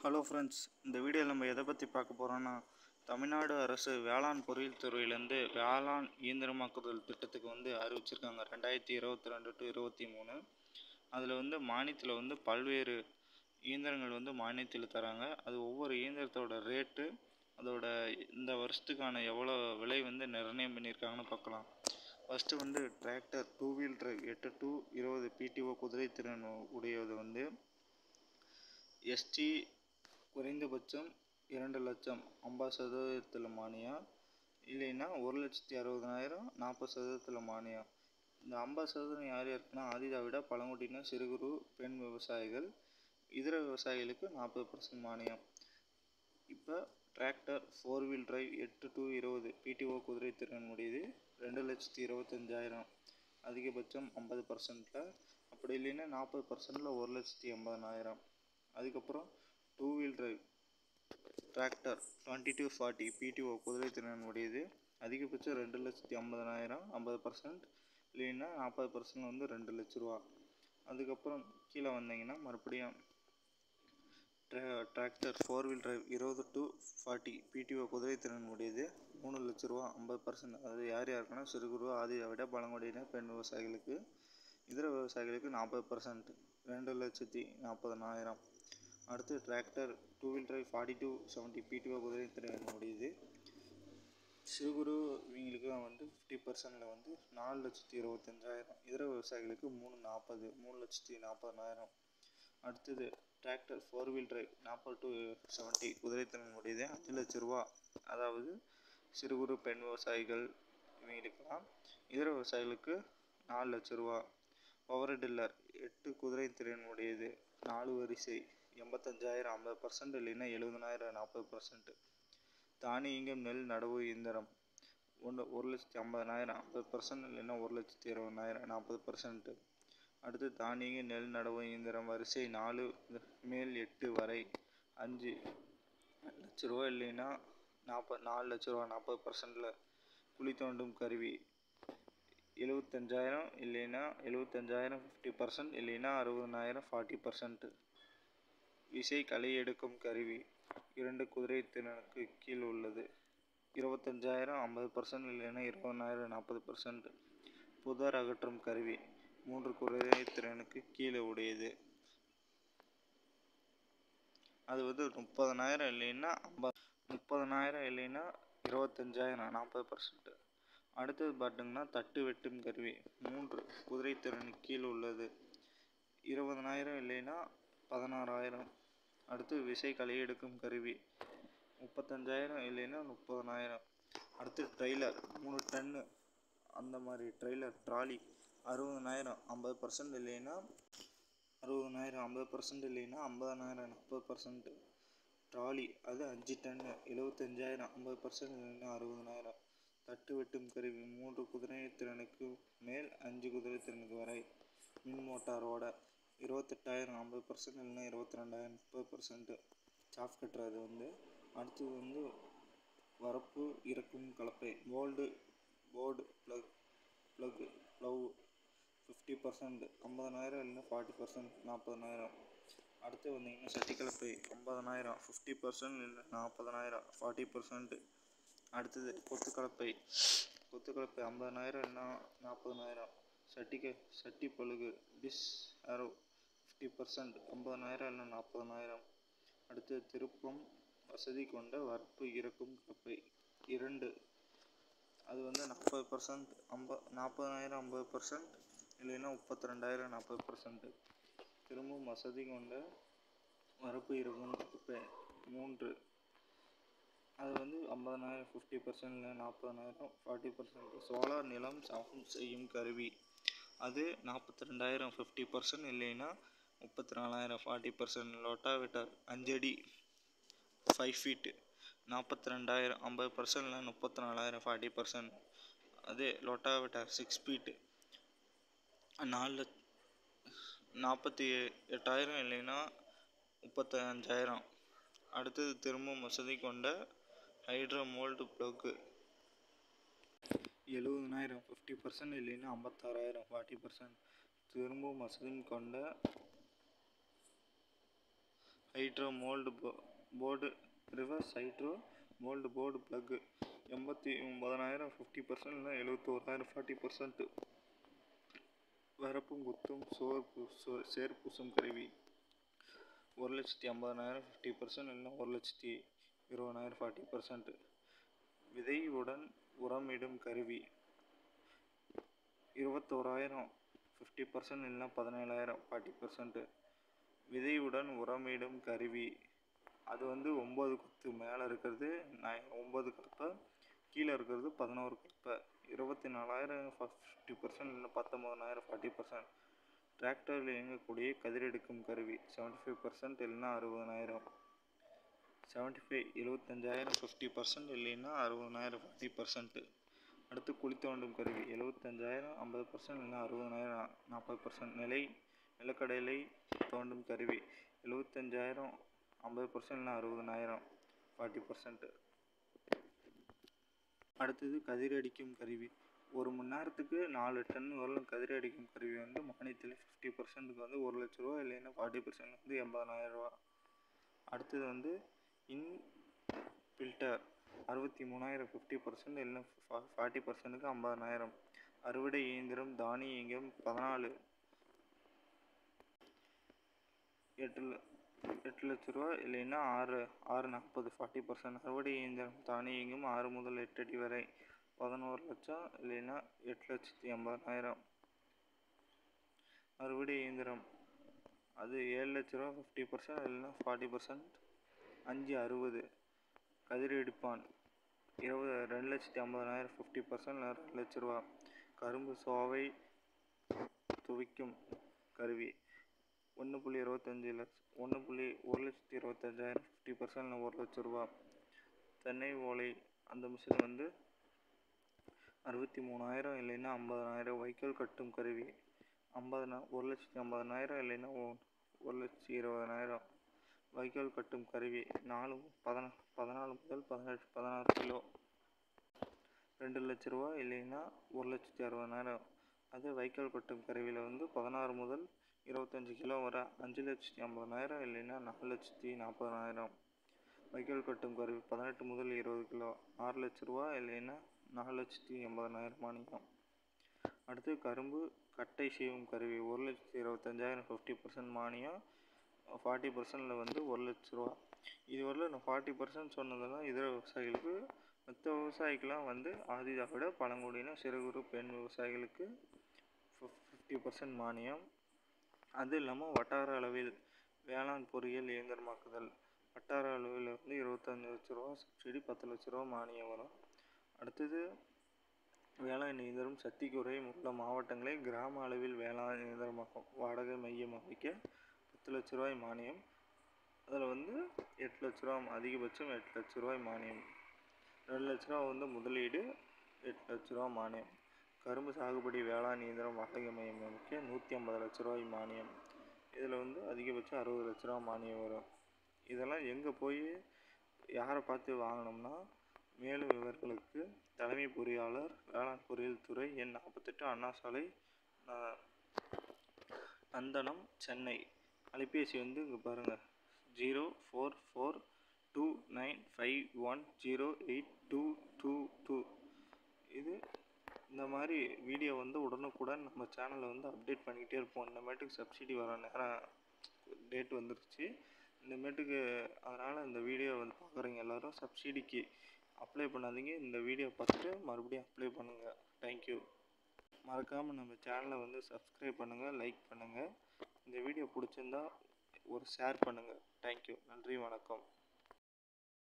hello friends இந்த வீடியோவில் நம்ம எதை பற்றி பார்க்க போகிறோன்னா தமிழ்நாடு அரசு வேளாண் பொறியியல் துறையிலேருந்து வேளாண் இயந்திரமாக்குதல் திட்டத்துக்கு வந்து அறிவிச்சிருக்காங்க ரெண்டாயிரத்தி இருபத்தி ரெண்டு டு இருபத்தி மூணு அதில் வந்து மானியத்தில் வந்து பல்வேறு இயந்திரங்கள் வந்து மானியத்தில் தராங்க அது ஒவ்வொரு இயந்திரத்தோட ரேட்டு அதோட இந்த வருஷத்துக்கான எவ்வளோ விலை வந்து நிர்ணயம் பண்ணியிருக்காங்கன்னு பார்க்கலாம் ஃபஸ்ட்டு வந்து டிராக்டர் டூ வீல் டிரைவ் எட்டு டு இருபது பிடிஓ குதிரைத்திறன் உடையது வந்து எஸ்டி குறைந்தபட்சம் இரண்டு லட்சம் ஐம்பது சதவீதத்தில் மானியம் இல்லைன்னா ஒரு லட்சத்தி அறுபதனாயிரம் நாற்பது சதவீதத்தில் மானியம் இந்த ஐம்பது சதவீதம் யார் யாருக்குன்னா ஆதிதாவிட பழங்குடியினர் சிறு குறு பெண் விவசாயிகள் இதர விவசாயிகளுக்கு நாற்பது பர்சன்ட் மானியம் இப்போ டிராக்டர் ஃபோர் வீல் டிரைவ் எட்டு டு இருபது பிடிஓ குதிரைத்திறன் உடையது ரெண்டு லட்சத்தி இருபத்தஞ்சாயிரம் அதிகபட்சம் ஐம்பது பர்சன்ட்டில் அப்படி இல்லைன்னா நாற்பது பர்சன்டில் ஒரு லட்சத்தி எண்பதனாயிரம் அதுக்கப்புறம் two wheel drive tractor twenty to forty PTO குதிரைத்திறன் உடையது அதிகபட்சம் ரெண்டு லட்சத்தி ஐம்பதனாயிரம் ஐம்பது பர்சன்ட் இல்லைன்னா நாற்பது பர்சன்ட் வந்து ரெண்டு லட்ச ரூபா அதுக்கப்புறம் கீழே வந்தீங்கன்னா மறுபடியும் டிராக்டர் ஃபோர் வீல் டிரைவ் இருபது டு ஃபார்ட்டி பிடிஓ குதிரைத்திறன் உடையது மூணு லட்ச ரூபா ஐம்பது பர்சன்ட் அதாவது யார் யாருக்குன்னா சிறு குறு ஆதியை விட பழங்குடியினர் பெண் விவசாயிகளுக்கு இதர விவசாயிகளுக்கு நாற்பது பர்சன்ட் ரெண்டு லட்சத்தி நாற்பதனாயிரம் அடுத்து tractor two wheel drive forty to seventy PTO குதிரைத்திறன் உடையது சிறு குறு இவங்களுக்கு வந்து ஃபிஃப்டி பர்சன்டில் வந்து நாலு லட்சத்தி இருபத்தஞ்சாயிரம் இதர விவசாயிகளுக்கு மூணு நாற்பது மூணு லட்சத்தி நாற்பதனாயிரம் அடுத்தது டிராக்டர் ஃபோர் வீல் டிரைவ் நாற்பது டு செவன்ட்டி குதிரைத்திறன் உடையது அஞ்சு லட்ச ரூபா அதாவது சிறு குறு பெண் விவசாயிகள் இவங்களுக்கெல்லாம் இதர விவசாயிகளுக்கு நாலு லட்ச ரூபா பவர் டில்லர் எட்டு குதிரைத்திறன் உடையது நாலு வரிசை எண்பத்தஞ்சாயிரம் ஐம்பது பர்சன்ட் இல்லைன்னா எழுபதனாயிரம் நாற்பது பர்சன்ட் தானியங்கம் நெல் நடவு இயந்திரம் ஒன்று ஒரு லட்சத்தி ஐம்பதனாயிரம் ஐம்பது பர்சன்ட் இல்லைன்னா ஒரு லட்சத்தி இருபதனாயிரம் நாற்பது பர்சன்ட்டு அடுத்து தானியங்கி நெல் நடவு இயந்திரம் வரிசை நாலு மேல் எட்டு வரை அஞ்சு லட்ச ரூபா இல்லைன்னா நாற்பது நாலு லட்ச ரூபா நாற்பது பர்சன்டில் குழி தோண்டும் கருவி எழுபத்தஞ்சாயிரம் இல்லைன்னா எழுபத்தஞ்சாயிரம் ஃபிஃப்டி பர்சன்ட் இல்லைன்னா அறுபதனாயிரம் ஃபார்ட்டி பர்சன்ட்டு விசை களை எடுக்கும் கருவி இரண்டு குதிரை திறனுக்கு கீழ் உள்ளது இருபத்தஞ்சாயிரம் ஐம்பது பர்சன்ட் இல்லைன்னா இருபதனாயிரம் நாற்பது பர்சன்ட் புதர் அகற்றும் கருவி மூன்று குதிரை திறனுக்கு கீழே உடையது அது வந்து முப்பதனாயிரம் இல்லைன்னா ஐம்பது முப்பதனாயிரம் இல்லைன்னா இருபத்தஞ்சாயிரம் நாற்பது பர்சன்ட் அடுத்தது பார்த்தீங்கன்னா தட்டு வெட்டும் கருவி மூன்று குதிரை திறனுக்கு கீழ் உள்ளது இருபதனாயிரம் இல்லைன்னா பதினாறாயிரம் அடுத்து விசை களை எடுக்கும் கருவி முப்பத்தஞ்சாயிரம் இல்லைன்னா முப்பதனாயிரம் அடுத்து ட்ரெய்லர் மூணு டன்னு அந்த மாதிரி ட்ரெய்லர் ட்ராலி அறுபதனாயிரம் ஐம்பது பர்சன்ட் இல்லைன்னா அறுபதனாயிரம் ஐம்பது பர்சன்ட் இல்லைன்னா ஐம்பதனாயிரம் நாற்பது பர்சன்ட் ட்ராலி அது அஞ்சு டன்னு எழுபத்தஞ்சாயிரம் ஐம்பது பர்சன்ட் இல்லைன்னா அறுபதனாயிரம் தட்டு வெட்டும் கருவி மூன்று குதிரை திறனுக்கு மேல் அஞ்சு குதிரை திறனுக்கு வரை மின் மோட்டாரோட இருபத்தெட்டாயிரம் ஐம்பது பர்சன்ட் இல்லைன்னா இருபத்தி ரெண்டாயிரம் முப்பது பர்சன்ட்டு சாஃப் கட்டுறது வந்து அடுத்தது வந்து வரப்பு இறக்கும் கலப்பை போல்டு board plough plough plough fifty percent ஐம்பதனாயிரம் இல்லைன்னா ஃபார்ட்டி பர்சன்ட் நாற்பதனாயிரம் அடுத்து வந்தீங்கன்னா சட்டி கலப்பை ஐம்பதனாயிரம் ஃபிஃப்டி பர்சன்ட் இல்லை நாற்பதனாயிரம் ஃபார்ட்டி பர்சன்ட் அடுத்தது கொத்து கலப்பை கொத்து கலப்பை ஐம்பதனாயிரம் இல்லைன்னா நாற்பதனாயிரம் சட்டி க சட்டி பழுகு டிஸ் ஆரோ ஃபிஃப்டி பர்சன்ட் ஐம்பதனாயிரம் இல்லை நாற்பதனாயிரம் அடுத்து திருப்பம் வசதி கொண்ட வரப்பு இறக்கும் கலப்பை இரண்டு அது வந்து நாற்பது பர்சன்ட் ஐம்ப நாற்பதாயிரம் ஐம்பது பர்சன்ட் இல்லைன்னா முப்பத்தி ரெண்டாயிரம் நாற்பது பர்சன்ட் திரும்பவும் வசதி கொண்ட வரப்பு இருக்கும் கலப்பை மூன்று அது வந்து ஐம்பதனாயிரம் ஃபிஃப்டி பர்சன்ட் இல்லை நாற்பதனாயிரம் ஃபார்ட்டி பர்சன்ட் சோலார் நிலம் சமம் செய்யும் கருவி அது நாற்பத்தி ரெண்டாயிரம் ஃபிஃப்டி பர்சன்ட் இல்லைன்னா முப்பத்தி நாலாயிரம் ஃபார்ட்டி பர்சன்ட் லோட்டாவிட்டர் அஞ்சடி ஃபைவ் ஃபீட்டு நாற்பத்தி ரெண்டாயிரம் ஐம்பது பர்சன்ட் இல்லை முப்பத்தி நாலாயிரம் ஃபார்ட்டி பர்சன்ட் அதே லோட்டாவிட்டர் சிக்ஸ் ஃபீட்டு நாலு லட்ச நாற்பத்தி எட்டாயிரம் இல்லைன்னா முப்பத்தஞ்சாயிரம் அடுத்தது திரும்பவும் வசதி கொண்ட ஹைட்ரோ மோல்டு ப்ளக்கு எழுபதனாயிரம் ஃபிஃப்டி பர்சன்ட் இல்லைன்னா ஐம்பத்தாறாயிரம் ஃபார்ட்டி பர்சன்ட் திரும்பவும் வசதி கொண்ட ஹைட்ரோ மோல்டு போ board reverse hydro mould board plough எண்பத்தி ஒம்பதனாயிரம் ஃபிஃப்டி பர்சன்ட் இல்லை எழுபத்தோராயிரம் ஃபார்ட்டி பர்சன்ட்டு வரப்பும் குத்தும் சோர் பூ சோ சேர் பூசும் கருவி ஒரு லட்சத்தி ஐம்பதனாயிரம் ஃபிஃப்டி பர்சன்ட் இல்லை ஒரு லட்சத்தி இருபதனாயிரம் ஃபார்ட்டி பர்சன்ட்டு விதையுடன் உரமிடும் கருவி இருபத்தோராயிரம் ஃபிஃப்டி பர்சன்ட் இல்லைனா பதினேழாயிரம் ஃபார்ட்டி பர்சன்ட்டு விதையுடன் உரமிடும் கருவி அது வந்து ஒம்பது குத்து மேலே இருக்கிறது நை ஒம்பது கப்பை கீழே இருக்கிறது பதினோரு கப்பை இருபத்தி நாலாயிரம் ஃபிஃப்டி பர்சன்ட் இல்லை பத்தொம்பதனாயிரம் ஃபார்ட்டி பர்சன்ட் டிராக்டரில் இயங்கக்கூடிய கதிரெடுக்கும் கருவி செவன்ட்டி ஃபைவ் பர்சன்ட் இல்லைன்னா அறுபதனாயிரம் செவன்ட்டி ஃபைவ் எழுபத்தஞ்சாயிரம் ஃபிஃப்டி பர்சன்ட் இல்லைன்னா அறுபதனாயிரம் ஃபார்ட்டி பர்சன்ட்டு அடுத்து குழி தோண்டும் கருவி எழுபத்தஞ்சாயிரம் ஐம்பது பர்சன்ட் இல்லைன்னா அறுபதனாயிரம் நாற்பது பர்சன்ட் நிலை நிலக்கடலை தோண்டும் கருவி எழுபத்தஞ்சாயிரம் ஐம்பது பர்சன்ட் இல்லைன்னா அறுபதனாயிரம் ஃபார்ட்டி பர்சன்ட்டு அடுத்தது கதிரடிக்கும் கருவி ஒரு மணி நேரத்துக்கு நாலு டன் வரலும் கதிர் அடிக்கும் கருவி வந்து மானியத்தில் ஃபிஃப்டி பர்சன்ட்டுக்கு வந்து ஒரு லட்ச ரூபா இல்லைன்னா ஃபார்ட்டி பர்சன்ட் வந்து எண்பதனாயிரம் ரூபா அடுத்தது வந்து இன் ஃபில்டர் அறுபத்தி மூணாயிரம் ஃபிஃப்டி பர்சன்ட் இல்லைன்னா ஃபார்ட்டி பர்சன்ட்டுக்கு ஐம்பதனாயிரம் அறுவடை இயந்திரம் தானிய இயந்திரம் பதினாலு எட்டு ல- எட்டு லட்ச ரூபா இல்லைன்னா ஆறு ஆறு நாற்பது ஃபார்ட்டி பர்சன்ட் அறுவடை இயந்திரம் தானியங்கும் ஆறு முதல் எட்டு அடி வரை பதினோரு லட்சம் இல்லைன்னா எட்டு லட்சத்தி எண்பதாயிரம் அறுவடை இயந்திரம் அது ஏழு லட்ச ரூபா ஃபிஃப்டி பர்சன்ட் இல்லைன்னா ஃபார்ட்டி பர்சன்ட் அஞ்சு அறுபது கதிர் எடுப்பான் இருபது ரெண்டு லட்சத்தி ஐம்பதனாயிரம் ஃபிஃப்டி பர்சன்ட் இல்லை ரெண்டு லட்ச ரூபா கரும்பு சோவை துவைக்கும் கருவி ஒன்று புள்ளி இருபத்தஞ்சி லட்ச ஒன்று புள்ளி ஒரு லட்சத்தி இருபத்தஞ்சாயிரம் ஃபிஃப்டி பர்சன்ட் ஒரு லட்ச ரூபா தென்னை ஓலை அந்த மிஷின் வந்து அறுபத்தி மூணாயிரம் இல்லைன்னா ஐம்பதனாயிரம் வைக்கோல் கட்டும் கருவி ஐம்பதுனா ஒரு லட்சத்தி ஐம்பதனாயிரம் இல்லைன்னா ஒ- ஒரு லட்சத்தி இருபதனாயிரம் வைக்கோல் கட்டும் கருவி நாலு பதினா பதினாலு முதல் பதினெட்டு பதினாறு கிலோ ரெண்டு லட்ச ரூபா இல்லைன்னா ஒரு லட்சத்தி அறுபதனாயிரம் அதே வைக்கோல் கட்டும் கருவியில் வந்து பதினாறு முதல் இருபத்தஞ்சி கிலோ வரை அஞ்சு லட்சத்தி ஐம்பதனாயிரம் இல்லைன்னா நாலு லட்சத்தி நாற்பதனாயிரம் வைக்கோல் கட்டும் கருவி பதினெட்டு முதல் இருபது கிலோ ஆறு லட்ச ரூபா இல்லைன்னா நாலு லட்சத்தி எண்பதனாயிரம் மானியம் அடுத்து கரும்பு கட்டை செய்யும் கருவி ஒரு லட்சத்தி இருபத்தஞ்சாயிரம் ஃபிஃப்டி பர்சன்ட் மானியம் ஃபார்ட்டி பர்சன்டில் வந்து ஒரு லட்ச ரூபா இதுவரையிலும் நான் ஃபார்ட்டி பர்சன்ட் சொன்னதெல்லாம் இதர விவசாயிகளுக்கு மற்ற விவசாயிக்கெலாம் வந்து ஆதிதை விட பழங்குடியின சிறு குறு பெண் விவசாயிகளுக்கு ஃபிஃப்டி பர்சன்ட் மானியம் அது இல்லாமல் வட்டார அளவில் வேளாண் பொறியியல் இயந்திரமாக்குதல் வட்டார அளவில் வந்து இருபத்தஞ்சி லட்ச ரூபா சப்சிடி பத்து லட்ச ரூபா மானியம் வரும் அடுத்தது வேளாண் இயந்திரம் சக்தி குறையும் உள்ள மாவட்டங்களை கிராம அளவில் வேளாண் இயந்திரமாக்கும் வாடகை மையம் அமைக்க பத்து லட்ச ரூபாய் மானியம் அதில் வந்து எட்டு லட்ச ரூபா அதிகபட்சம் எட்டு லட்ச ரூபாய் மானியம் ரெண்டு லட்ச ரூபா வந்து முதலீடு எட்டு லட்ச ரூபா மானியம் கரும்பு சாகுபடி வேளாண் இயந்திரம் வாடகை மையம் அமைக்க நூற்றி ஐம்பது லட்ச ரூபாய் மானியம் இதில் வந்து அதிகபட்சம் அறுபது லட்ச ரூபா மானியம் வரும் இதெல்லாம் எங்கே போய் யாரை பார்த்து வாங்கினோம்னா மேலும் விவரங்களுக்கு தலைமை பொறியாளர் வேளாண் பொறியியல் துறை எண் நாற்பத்தெட்டு அண்ணா சாலை ந- நந்தனம் சென்னை அலைபேசி வந்து இங்கே பாருங்கள் zero four four two nine five one zero eight two two two இது இந்த மாதிரி வீடியோ வந்து உடனுக்குடன் நம்ம சேனலில் வந்து அப்டேட் பண்ணிக்கிட்டே இருப்போம் இந்தமேட்டுக்கு சப்சிடி வர நேரம் டேட் வந்துருச்சு இந்தமேட்டுக்கு அதனால் இந்த வீடியோ வந்து பார்க்குறீங்க எல்லாரும் சப்சிடிக்கு அப்ளை பண்ணாதீங்க இந்த வீடியோ பார்த்துட்டு மறுபடியும் அப்ளை பண்ணுங்கள் தேங்க்யூ மறக்காமல் நம்ம சேனலை வந்து சப்ஸ்கிரைப் பண்ணுங்கள் லைக் பண்ணுங்கள் இந்த வீடியோ பிடிச்சிருந்தா ஒரு ஷேர் பண்ணுங்கள் தேங்க்யூ நன்றி வணக்கம்